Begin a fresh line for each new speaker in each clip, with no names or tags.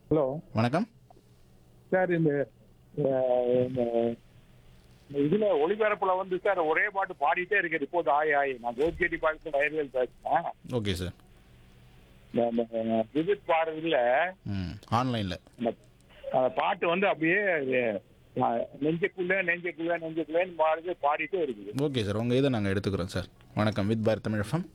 Hello
வணக்கம்
sir இந்த அஹ், இந்த இந்த இதுல ஒளிபரப்புல வந்து சார் ஒரே பாட்டு பாடிட்டே இருக்கு இப்போது ஆய் ஆய் நான் ஜோதிகேட்டி பாட்டு வயர்வேல் பேசுறேன்
ஓகே சார்
இந்த இந்த விசிட் பாடுறதுல
ம் ஆன்லைனில்
அந்த அந்த பாட்டு வந்து அப்படியே அஹ், நெஞ்சுக்குள்ள நெஞ்சுக்குள்ள நெஞ்சுக்குள்ளேன்னு பாடுறது பாடிட்டே இருக்குது
ஓகே சார் உங்கள் இதை நாங்கள் எடுத்துக்கிறோம் சார் வணக்கம் வித் பாரத் தமிழ் எஃப்எம்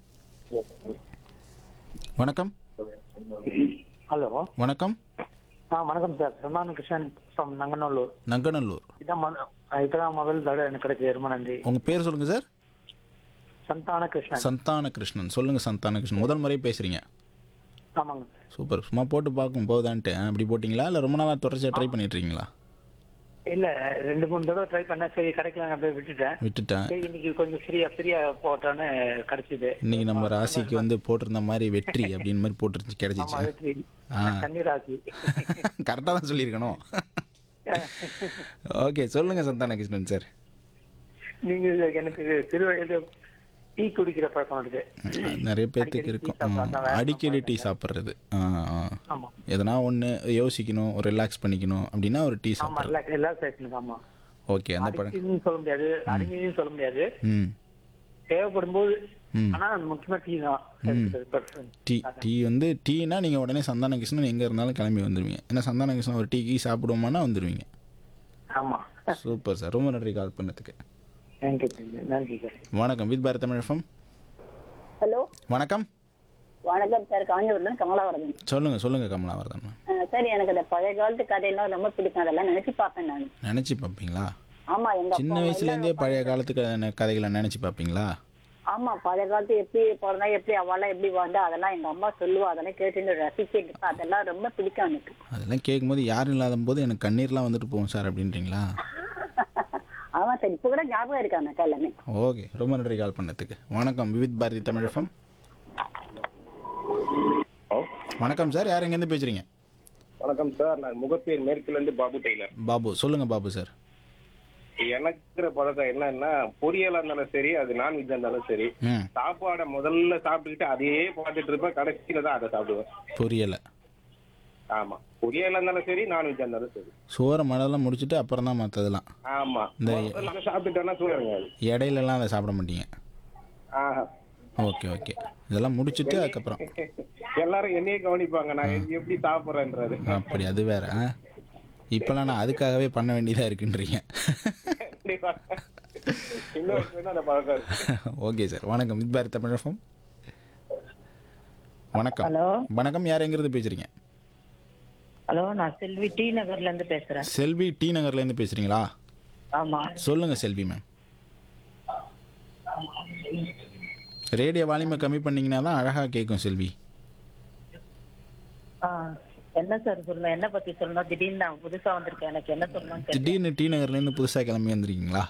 வணக்கம்
ஹலோ
வணக்கம்
ஆ வணக்கம் சார் சந்தான கிருஷ்ணன் ஃப்ரம் நங்கநல்லூர்
நங்கநல்லூர்
இதான் மொத- ஆ, இப்பதான் முதல் தடவை எனக்கு கிடைச்சது ரொம்ப நன்றி
உங்கள் பேர் சொல்லுங்கள் சார்
சந்தான கிருஷ்ணன்
சந்தான கிருஷ்ணன் சொல்லுங்கள் சந்தான கிருஷ்ணன் முதல் முறை பேசுகிறீங்க
ஆமாங்க
சூப்பர் சும்மா போட்டு பார்க்கும் போதான்ட்டு ஆ, அப்படி போட்டிங்களா இல்லை ரொம்ப நாளாக தொடர்ச்சியாக ட்ரை பண்ணிட்டு இருக்கீங்களா
இல்ல ரெண்டு மூணு தடவை ட்ரை பண்ணேன் சரி கிடைக்கல அப்படியே விட்டுட்டேன்
விட்டுட்டேன்
சரி இன்னைக்கு கொஞ்சம் ஃப்ரீயா ஃப்ரீயா போட்டோன்னு கிடைச்சது
இன்னைக்கு நம்ம ராசிக்கு வந்து போட்டிருந்த மாதிரி வெற்றி அப்படின்னு மாதிரி போட்டுருச்சு
ஆமா
கிடைச்சிச்சு
வெற்றி
ஆ.
தண்ணீர் ஆச்சு
கரெக்டாக தான் சொல்லியிருக்கணும் ஓகே சொல்லுங்கள் சந்தான கிருஷ்ணன் சார்
நீங்க எனக்கு சிறு வயது டீ குடிக்கிற பழக்கம் இருக்கு
நிறைய பேர்த்துக்கு
அடிக்கடி
இருக்கும்
டீ சாப்பிட்டா
ம்,
வேற
அடிக்கடி டீ சாப்பிட்றது
ஆமா
எதனா ஒன்று யோசிக்கணும் ஒரு ரிலாக்ஸ் பண்ணிக்கணும் அப்படின்னா ஒரு டீ
ஆமா
சாப்பிட்றது
ரிலாக்ஸ் ரிலாக்ஸேஷனுக்கு ஆமா
ஓகே அந்த பழம்
அடிக்கடின்னு சொல்ல முடியாது அடிமையும் சொல்ல முடியாது
ம்
தேவைப்படும் போது
ம்.
ஆனா முக்கியமா டீ தான் எடுத்துக்கிறது.
டீ டீ வந்து டீனா நீங்கள் உடனே சந்தான கிருஷ்ணன் எங்கே இருந்தாலும் கிளம்பி வந்துடுவீங்க ஏன்னா சந்தான கிருஷ்ணன் ஒரு டீ கீ சாப்பிடுவோமானா வந்துடுவீங்க
ஆமா
சூப்பர் சார் ரொம்ப நன்றி கால் பண்ணதுக்கு
தேங்க்யூ நன்றி சார்
வணக்கம் வித் பாரத் தமிழ் எஃப்எம்
ஹலோ
வணக்கம்
வணக்கம் சார் காஞ்சிபுரம் கமலாவரதன்
சொல்லுங்கள் சொல்லுங்கள் கமலாவர்தன் மேம்
அஹ் சார் எனக்கு அந்த பழைய காலத்து கதையெல்லாம் ரொம்ப பிடிக்கும் அதெல்லாம் நினைச்சு பார்ப்பேன் நான்
நினச்சி பார்ப்பீங்களா
ஆமா எங்க
சின்ன
அப்பா
வயசுலேருந்தே பழைய காலத்து க- கதைகளை நினச்சி பார்ப்பீங்களா
ஆமா பழைய காலத்து எப்படி பிறந்தா எப்படி அவெல்லாம் எப்படி வாழ்ந்தா அதெல்லாம் எங்க அம்மா சொல்லுவா அதெல்லாம் கேட்டு ரசிச்சுட்டு இருப்பேன் அதெல்லாம் ரொம்ப பிடிக்கும் எனக்கு
அதெல்லாம் கேட்கும்போது யாரும் இல்லாத போது எனக்கு கண்ணீர்லாம் வந்துட்டு போகும் சார் அப்படின்றீங்களா
ஆமா சார் இப்ப கூட ஞாபகம் இருக்காங்க அக்கா எல்லாமே
ஓகே ரொம்ப நன்றி கால் பண்ணதுக்கு வணக்கம் விவித் பாரதி தமிழ் எஃப்எம் வணக்கம் சார் யார் எங்கேருந்து பேசுகிறீங்க
வணக்கம் சார் நான் முகப்பேர் மேற்குல இருந்து பாபு டெய்லர்
பாபு சொல்லுங்கள் பாபு சார்
எனக்கு இருக்கிற பழக்கம் என்னன்னா பொரியலா இருந்தாலும் சரி அது நான்வெஜ்ஜா இருந்தாலும் சரி
ம்
சாப்பாடை முதல்ல சாப்பிட்டுக்கிட்டு அதையே பார்த்துட்டு இருப்பேன் கடைசியில தான் அதை சாப்பிடுவேன்
புரியலை
ஆமா பொரியலா இருந்தாலும் சரி நான்வெஜ்ஜா இருந்தாலும் சரி
சோறை மழைலாம் முடிச்சுட்டு அப்புறம் தான் மற்றதெல்லாம்
ஆமா
இந்த-
முதல்ல சாப்பிட்டுட்டேன்னா சூழலுங்க அது
இடையிலலாம் அதை சாப்பிட மாட்டீங்க
ஆஹா.
ஓகே ஓகே இதெல்லாம் முடிச்சுட்டு அதுக்கப்புறம்
எல்லாரும் என்னையே கவனிப்பாங்க நான் எ- எப்படி சாப்பிடுறேன்றது
அப்படி அது வேற ஆ? இப்போலாம் நான் அதுக்காகவே பண்ண வேண்டியதாக இருக்குன்றீங்க
கண்டிப்பா. இன்னும் வரைக்கும் அந்த பழக்கம் இருக்கு
ஓகே சார் வணக்கம் வித் பாரதி தமிழ் எஃப்எம் வணக்கம்
ஹலோ
வணக்கம் யார் எங்கேருந்து பேசுகிறீங்க
ஹலோ நான் செல்வி டி நகர்ல இருந்து பேசுறேன்
செல்வி டி நகர்லேருந்து பேசுகிறீங்களா
ஆமா
சொல்லுங்கள் செல்வி மேம் ரேடியோ வால்யூமை கம்மி பண்ணிங்கன்னா தான் அழகாக கேட்கும் செல்வி
ஆ, என்ன சார் சொல்லணும் என்ன பத்தி சொல்லணும் திடீர்னு நான் புதுசா வந்திருக்கேன் எனக்கு என்ன சொல்லணும்னு தெரியல
திடீர்னு டி நகர்லேருந்து புதுசாக கிளம்பி வந்திருக்கீங்களா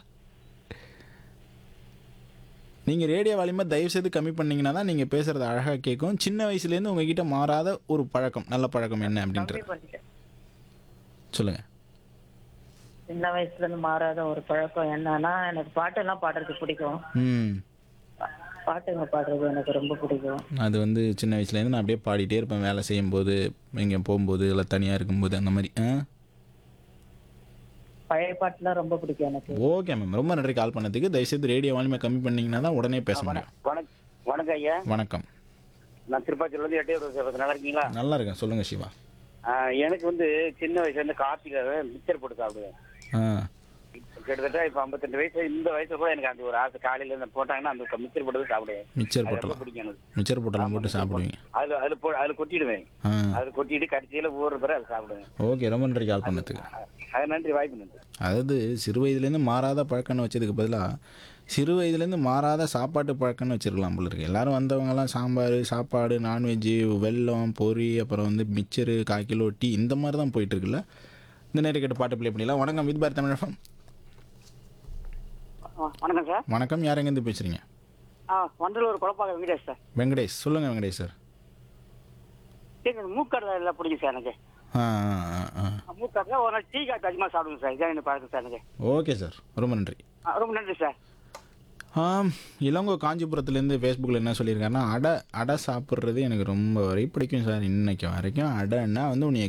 நீங்கள் ரேடியோ வால்யூமை தயவு செய்து கம்மி பண்ணீங்கன்னா தான் நீங்கள் பேசுகிறது அழகாக கேட்கும் சின்ன வயசுலேருந்து உங்ககிட்ட மாறாத ஒரு பழக்கம் நல்ல பழக்கம் என்ன
கம்மி
அப்படின்றது
பண்ணிட்டேன்
சொல்லுங்கள்
சின்ன வயசுல இருந்து மாறாத ஒரு பழக்கம் என்னன்னா எனக்கு பாட்டெல்லாம் பாடுறது பிடிக்கும்
ம்
பாட்டுங்க பாடுறது எனக்கு ரொம்ப பிடிக்கும்
அது வந்து சின்ன வயசுலேருந்து நான் அப்படியே பாடிட்டே இருப்பேன் வேலை செய்யும்போது எங்கே போகும்போது இல்லை தனியாக இருக்கும்போது அந்த மாதிரி ஆ
பழைய பாட்டுலாம் ரொம்ப பிடிக்கும் எனக்கு
ஓகே மேம் ரொம்ப நன்றி கால் பண்ணதுக்கு தயவுசெய்து ரேடியோ வால்யூமை கம்மி பண்ணீங்கன்னா தான் உடனே பேச முடியும்
வணக்கம் வணக்கம் ஐயா
வணக்கம்
நான் திருப்பாச்சியில இருந்து எட்டையூர் சேவத்து நல்லா இருக்கீங்களா
நல்லா இருக்கேன் சொல்லுங்கள் சிவா
ஆஹ் எனக்கு வந்து சின்ன வயசுல இருந்து கார்த்திகை மிக்சர் போட்டு சாப்பிடுவேன்
ஆ
கிட்டத்தட்ட இப்ப 52 வயசு இந்த வயசுல கூட எனக்கு அந்த ஒரு ஆசை காலையில இருந்து போட்டாங்கன்னா அந்த மிக்சர் போட்டு தான் சாப்பிடுவேன்
மிக்சர்
அது ரொம்ப
போட்டலாம்
பிடிக்கும் எனக்கு
மிக்சர் போட்டெல்லாம் போட்டு சாப்பிடுவீங்க
அதுல அதுல போ அதுல கொட்டிடுவேன்
ஆ
அதுல கொட்டிட்டு கடைசியில ஊற பிறகு அதை சாப்பிடுவேன்
ஓகே ரொம்ப நன்றி கால் பண்ணதுக்கு
அது நன்றி வாய்ப்பு நன்றி
அதாவது சிறு வயதுலேருந்து மாறாத பழக்கம்னு வச்சதுக்கு பதிலாக சிறு வயதுலேருந்து மாறாத சாப்பாட்டு பழக்கம்னு வச்சிருக்கலாம் போல இருக்கு எல்லாரும் வந்தவங்கலாம் சாம்பார் சாப்பாடு நான்வெஜ்ஜு வெல்லம் பொரி அப்புறம் வந்து மிச்சரு கால் கிலோ டீ இந்த மாதிரி தான் போயிட்டு இருக்குல்ல இந்த நேரம் கேட்டு பாட்டு ப்ளே பண்ணிடலாம் வணக்கம் வித் பாரத் தமிழகம்
வணக்கம் சார்
வணக்கம் யார் எங்கேருந்து பேசுகிறீங்க
வண்டலூர் குழப்பாக வெங்கடேஷ் சார்
வெங்கடேஷ் சொல்லுங்கள் வெங்கடேஷ் சார்
எனக்கு மூக்கடலை எல்லாம் பிடிக்கும் சார் எனக்கு
ஆ ஆ ஆ ஆ
மூக்கடலை ஒரு நாள் டீ காஃபி அதிகமாக சாப்பிடுங்க சார் இதான் எனக்கு பழக்கம் சார் எனக்கு
ஓகே சார் ரொம்ப நன்றி
ஆ, ரொம்ப நன்றி சார்
ஆம், இளங்கோ காஞ்சிபுரத்துலேருந்து ஃபேஸ்புக்கில் என்ன சொல்லியிருக்காருன்னா அடை அடை சாப்பிட்றது எனக்கு ரொம்ப வரை பிடிக்கும் சார் இன்னைக்கு வரைக்கும் அடைன்னா வந்து உன்னை